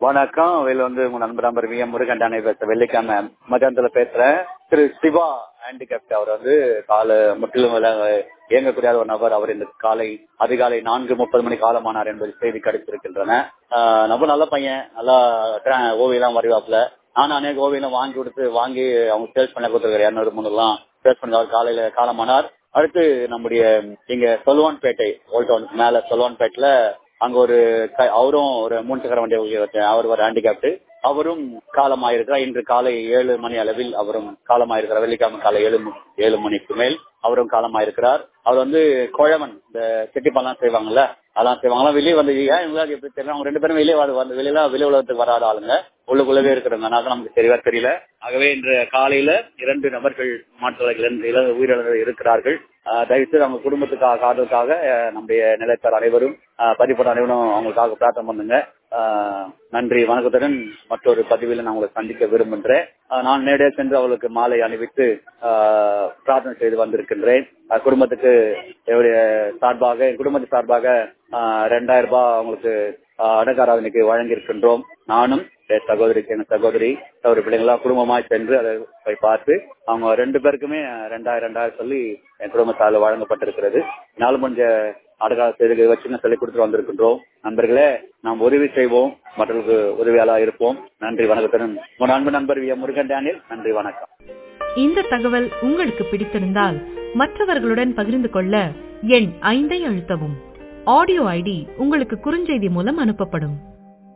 வணக்கம் வெளில வந்து உங்க நண்பர் நம்பர் வி எம் முருகண்டானே பேசுறேன் வெள்ளிக்கிழமை மத்தியானத்துல பேசுறேன் திரு சிவா ஹேண்டிகேப்ட் அவர் வந்து கால முற்றிலும் இயங்கக்கூடிய ஒரு நபர் அவர் இந்த காலை அதிகாலை நான்கு முப்பது மணி காலமானார் என்பது செய்தி கிடைத்திருக்கின்றன ஆஹ் ரொம்ப நல்ல பையன் நல்லா ஓவியெல்லாம் வரைவாப்புல நானும் அநேக ஓவியம் வாங்கி கொடுத்து வாங்கி அவங்க சேல்ஸ் பண்ண கொடுத்துருக்காரு இரநூறு மூணு எல்லாம் சேல்ஸ் பண்ணி அவர் காலையில காலமானார் அடுத்து நம்முடைய இங்க சொல்லுவான்பேட்டை ஓல்ட் டவுனுக்கு மேல சொல்லுவான்பேட்டில அங்க ஒரு க- அவரும் ஒரு மூணு சக்கர வண்டி ஓட்டிய- அவர் ஒரு ஹேண்டிகேப்ட் அவரும் காலமாயிருக்கிறார் இன்று காலை ஏழு மணி அளவில் அவரும் காலமாயிருக்கிறார் வெள்ளிக்கிழமை காலை ஏழு மணி- ஏழு மணிக்கு மேல் அவரும் காலமாயிருக்கிறார் அவர் வந்து குழவன் இந்த செட்டிப்பாலாம் செய்வாங்கல்ல அதெல்லாம் செய்வாங்க வெளியே வந்து ஏன் இவங்களுக்கு எப்படி தெரியல அவங்க ரெண்டு பேரும் வெளியே வர- வந்து வெளியில வெளி உலகத்துக்கு வராத ஆளுங்க உள்ளுக்குள்ளவே இருக்கிறதுனால நமக்கு தெரியவா தெரியல ஆகவே இன்று காலையில இரண்டு நபர்கள் மாற்றுவர்கள் உயிரிழந்து இருக்கிறார்கள் ஆஹ் தயவுசெய்து அவங்க குடும்பத்துக்காக காதலுக்காக அஹ், நம்முடைய நிலைத்தார் அனைவரும் ஆஹ், பதிப்பட அனைவரும் அவங்களுக்காக பிரார்த்தனை பண்ணுங்க ஆஹ், நன்றி வணக்கத்துடன் மற்றொரு பதிவில் நான் உங்களை சந்திக்க விரும்புகின்றேன் ஆஹ், நான் நேரடியாக சென்று அவளுக்கு மாலை அணிவித்து ஆஹ், பிரார்த்தனை செய்து வந்திருக்கின்றேன் ஆஹ், குடும்பத்துக்கு என்னுடைய சார்பாக என் குடும்பத்து சார்பாக ஆஹ், ரெண்டாயிரம் ரூபாய் அவங்களுக்கு ஆஹ், அடங்காராதனைக்கு வழங்கியிருக்கின்றோம் நானும் என் சகோதரிக்கு என் சகோதரி ஒரு பிள்ளைங்களா குடும்பமாய் சென்று அதை போய் பார்த்து அவங்க ரெண்டு பேருக்குமே ரெண்டாயிரம் ரெண்டாயிரம் சொல்லி என் குடும்பத்தால் வழங்கப்பட்டிருக்கிறது நாலு முடிஞ்ச அடகால செய்திகளை வச்சு சொல்லி கொடுத்துட்டு வந்திருக்கின்றோம் நண்பர்களே நாம் உதவி செய்வோம் மற்றவர்களுக்கு உதவியாளா இருப்போம் நன்றி வணக்கத்துடன் உன் அன்பு நண்பர் வி எம் முருகன் டேனியல் நன்றி வணக்கம் இந்த தகவல் உங்களுக்கு பிடித்திருந்தால் மற்றவர்களுடன் பகிர்ந்து கொள்ள எண் ஐந்தை அழுத்தவும் ஆடியோ ஐடி உங்களுக்கு குறுஞ்செய்தி மூலம் அனுப்பப்படும்